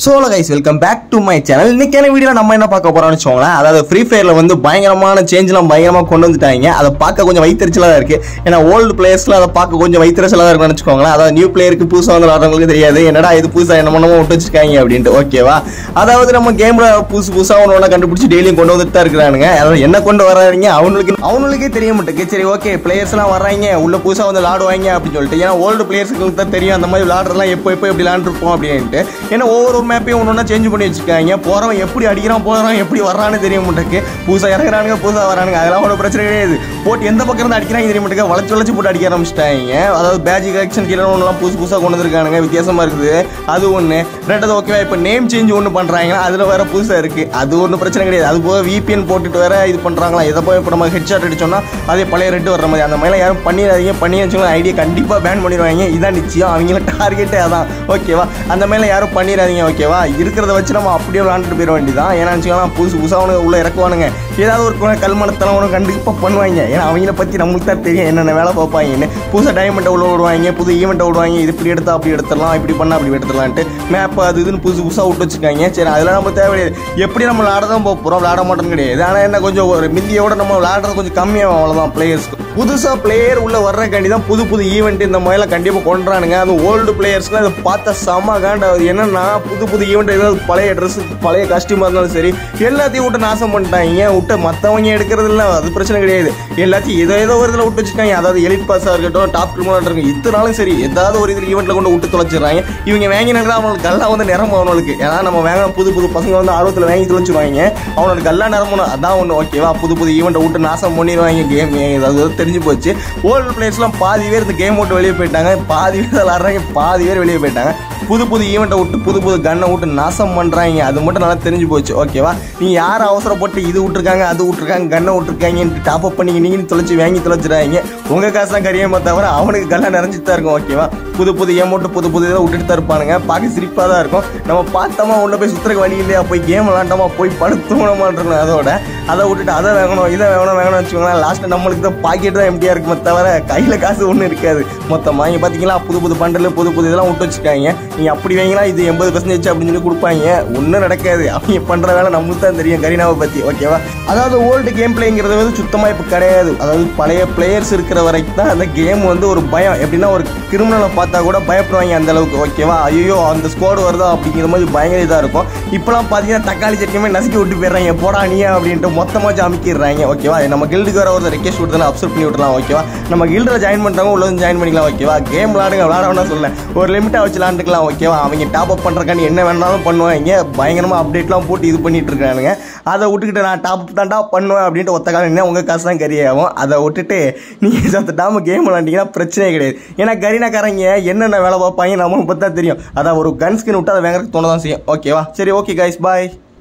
solo guys welcome back to my channel இன்னைக்கான video நம்ம என்ன பார்க்க போறோம்னு வச்சுக்கோங்களேன் அதாவது ஃப்ரீ ஃபயர்ல வந்து பயங்கரமான சேஞ்ச்லாம் பயங்கரமாக கொண்டு வந்துட்டாங்க அதை பார்க்க கொஞ்சம் வைத்தறிச்சலாக தான் இருக்கு ஏன்னா ஓல்டு பிளேயர்ஸ்ல அதை பார்க்க கொஞ்சம் வைத்தறிச்சலாக தான் இருக்குன்னு வச்சுக்கோங்களேன் அதாவது நியூ பிளேயருக்கு புதுசாக வந்து விளாட்றவங்களுக்கு தெரியாது என்னடா இது புதுசாக என்ன பண்ணமோ விட்டு வச்சிருக்காங்க அப்படின்ட்டு ஓகேவா அதாவது நம்ம கேம்ல புதுசு புதுசாக ஒன்று ஒன்றா கண்டுபிடிச்சி டெய்லியும் கொண்டு வந்துட்டு தான் இருக்கிறானுங்க அதாவது என்ன கொண்டு வர்றாங்க அவங்களுக்கு அவங்களுக்கே தெரிய மாட்டேங்குது சரி ஓகே பிளேயர்ஸ் எல்லாம் வர்றாங்க உள்ள புதுசாக வந்து விளாடுவாங்க அப்படின்னு சொல்லிட்டு ஏன்னா ஓல்டு பிளேயர்ஸ்க்கு தான் தெரியும் அந்த மாதிரி விளாட்றதுலாம் எப்போ எப்போ எப்படி விளாண்டுருப்போம் அப்படின்ட்டு ஏன்னா ஒவ்வொரு மேப்பையும் ஒன்று ஒன்றா சேஞ்ச் பண்ணி வச்சிருக்காங்க போகிறவன் எப்படி அடிக்கிறான் போகிறவன் எப்படி வர்றான்னு தெரிய மாட்டேக்கு புதுசாக இறங்குறானுங்க புதுசாக வரானுங்க அதெல்லாம் ஒரு பிரச்சனை கிடையாது போட்டு எந்த பக்கம் இருந்து அடிக்கிறாங்க தெரிய மாட்டேங்க வளைச்சு வளைச்சு போட்டு அடிக்க ஆரம்பிச்சிட்டாங்க அதாவது பேஜ் கலெக்ஷன் கீழே ஒன்றுலாம் புதுசு புதுசாக கொண்டு வந்திருக்கானுங்க வித்தியாசமா இருக்குது அது ஒன்று ரெண்டாவது ஓகேவா இப்போ நேம் சேஞ்ச் ஒன்று பண்ணுறாங்க அதில் வேற புதுசாக இருக்குது அது ஒன்றும் பிரச்சனை கிடையாது அது போக விபிஎன் போட்டுட்டு வேற இது பண்ணுறாங்களா இதை போய் இப்போ நம்ம ஹெட்ஷாட் அடிச்சோம்னா அதே பழைய ரெட்டு வர்ற மாதிரி அந்த மாதிரிலாம் யாரும் பண்ணிடாதீங்க பண்ணி வச்சுக்கலாம் ஐடியா கண்டிப்பாக பேன் பண்ணிடுவாங்க இதான் நிச்சயம் அவங்கள டார்கெட்டே அதான் ஓகேவா அந்த மாதிரிலாம் யாரும் பண்ணிடாதீங்க ஓகேவா இருக்கிறத வச்சு நம்ம அப்படியே விளாண்டுட்டு போயிட வேண்டியதான் ஏன்னா வச்சுக்கலாம் புதுசு புதுசாக அவனுக்கு உள்ள இறக்குவானுங்க ஏதாவது ஒரு கு- கல்மணத்தெல்லாம் அவனுக்கு கண்டிப்பாக பண்ணுவாங்க ஏன்னா அவங்கள பற்றி நம்மளுக்கு தான் தெரியும் என்னென்ன வேலை பார்ப்பாங்கன்னு புதுசாக டைமண்டை உள்ள விடுவாங்க புது ஈவெண்ட்டை விடுவாங்க இது இப்படி எடுத்தா அப்படி எடுத்துடலாம் இப்படி பண்ணா அப்படி எடுத்துடலான்ட்டு மேப் அது இதுன்னு புதுசு புதுசாக விட்டு வச்சிருக்காங்க சரி அதெல்லாம் நம்ம தேவையில்லை எப்படி நம்ம விளாட தான் போக போகிறோம் விளாட மாட்டோம்னு கிடையாது ஆனால் என்ன கொஞ்சம் ஒரு மிந்தியோட நம்ம விளாடுறது கொஞ்சம் கம்மியாகும் அவ்வளோதான் பிளேயர்ஸ்க்கு புதுசாக பிளேயர் உள்ள வர்றக்காண்டி தான் புது புது ஈவெண்ட் இந்த மாதிரிலாம் கண்டிப்பாக கொண்டுறானுங்க அது ஓல்டு பிளேயர்ஸ்லாம் இதை பார்த்தா செம்ம காண்டாவது என்னன்னா புது புது ஈவெண்ட் ஏதாவது பழைய ட்ரெஸ் பழைய காஸ்டியூமாக இருந்தாலும் சரி எல்லாத்தையும் விட்டு நாசம் பண்ணிட்டாங்க விட்டு மற்றவங்க எடுக்கிறது இல்லை அது பிரச்சனை கிடையாது எல்லாத்தையும் ஏதோ ஏதோ ஒரு இதில் விட்டு வச்சிருக்காங்க அதாவது எலிட் பாஸாக இருக்கட்டும் டாப் கிரிமினல் இருக்கும் இத்தனாலும் சரி ஏதாவது ஒரு இதில் ஈவெண்ட்டில் கொண்டு விட்டு தொலைச்சிடுறாங்க இவங்க வாங்கினாங்கன்னா அவங்களுக்கு கல்லா வந்து நிரம்பும் அவனுக்கு ஏன்னா நம்ம வாங்க புது புது பசங்க வந்து ஆர்வத்தில் வாங்கி தொலைச்சிருவாங்க அவனுக்கு கல்லா நிரம்பணும் அதான் ஒன்று ஓகேவா புது புது ஈவெண்ட்டை விட்டு நாசம் பண்ணிடுவாங்க கேம் அதாவது தெரிஞ்சு போச்சு ஓல்டு பிளேயர்ஸ்லாம் பாதி பேர் இந்த கேம் விட்டு வெளியே போயிட்டாங்க பாதி பேர் விளாட்றாங்க பாதி பேர் வெளியே போயிட்டாங்க புது புது ஈவெண்ட்டை விட்டு புது புது கன்னை விட்டு நாசம் பண்ணுறாங்க அது மட்டும் நல்லா தெரிஞ்சு போச்சு ஓகேவா நீ யார் அவசரப்பட்டு இது விட்டுருக்காங்க அது விட்டுருக்காங்க கன்னை விட்டுருக்காங்கன்ட்டு டாப் அப் பண்ணி நீங்களும் தொலைச்சி வாங்கி தொலைச்சிடாங்க உங்கள் காசு தான் கரியாம தவிர அவனுக்கு கல்லாம் நிறைஞ்சிட்டு தான் இருக்கும் ஓகேவா புது புது ஏமௌண்ட் புது புது இதை விட்டுட்டு தான் இருப்பானுங்க பார்க்க சிரிப்பாக தான் இருக்கும் நம்ம பார்த்தோமா உள்ள போய் சுற்றுறக்கு வழி இல்லையா போய் கேம் விளாண்டோமா போய் படுத்துவனமா இருக்கணும் அதோட அதை விட்டுட்டு அதை வாங்கணும் இதை வாங்கணும் வாங்கணும் வச்சுக்கோங்களேன் லாஸ்ட்டில் நம்மளுக்கு தான் பாக்கெட் தான் எம்டியாக இருக்குமே தவிர கையில் காசு ஒன்றும் இருக்காது மொத்தமாக இங்கே பார்த்தீங்களா புது புது பண்டல் புது புது இதெல்லாம் விட்டு வச்சுருக்காங்க நீங்கள் அப்படி வாங்கினா இது எண்பது பர்சன்டேஜ் அப்படின்னு சொல்லி கொடுப்பாங்க ஒன்றும் நடக்காது அவங்க பண்ணுற வேலை நம்மளுக்கு தான் தெரியும் கரீனாவை பற்றி ஓகேவா அதாவது ஓல்டு கேம் பிளேங்கிறது வந்து சுத்தமாக இப்போ கிடையாது அதாவது பழைய பிளேயர்ஸ் இருக்கிற வரைக்கும் தான் அந்த கேம் வந்து ஒரு பயம் எப்படின்னா ஒரு கிரிமினலை பார்த்தா கூட பயப்படுவாங்க அந்த அளவுக்கு ஓகேவா ஐயோ அந்த ஸ்கோர் வருதா அப்படிங்கிற மாதிரி பயங்கர இதாக இருக்கும் இப்போலாம் பார்த்தீங்கன்னா தக்காளி சட்னியுமே நசுக்கி விட்டு போயிடுறாங்க போடா நீயா அப்படின்ட்டு மொத்தமாக ஜாமிக்கிறாங்க ஓகேவா நம்ம கில்டுக்கு வர ஒரு ரெக்வஸ்ட் கொடுத்தா அப்சர்வ் பண்ணி விட்டுலாம் ஓகேவா நம்ம கில்டில் ஜாயின் பண்ணுறவங்க உள்ள ஜாயின் பண்ணிக்கலாம் ஓகேவா கேம் விளாடுங்க விளாடணும்னு சொல்ல ஒரு லிமிட்டாக வச்சு விளாண்டுக்கலாம் ஓகேவா அவங்க டாப் அப் பண்ணுறக்காண்டி என்ன வேணாலும் பண்ணுவாங்க பயங்கரமாக அப்டேட்லாம் போட்டு இது பண்ணிட்டு இருக்கானுங்க அதை விட்டுக்கிட்டு நான் டாப் அப் தான்டா பண்ணுவேன் அப்படின்ட்டு ஒத்த காலம் என்ன உங்கள் காசு தான் கரியாகும் அதை விட்டுட்டு நீங்கள் சத்தாம கேம் விளாண்டிங்கன்னா பிரச்சனையே கிடையாது ஏன்னா கரீனாக்காரங்க என்னென்ன வேலை பார்ப்பாங்க நம்மளுக்கு பற்றி தான் தெரியும் அதான் ஒரு கன் ஸ்கின் விட்டு அதை வாங்குறதுக்கு தோண தான் செய்யும் ஓகேவா சரி ஓகே கைஸ் பாய்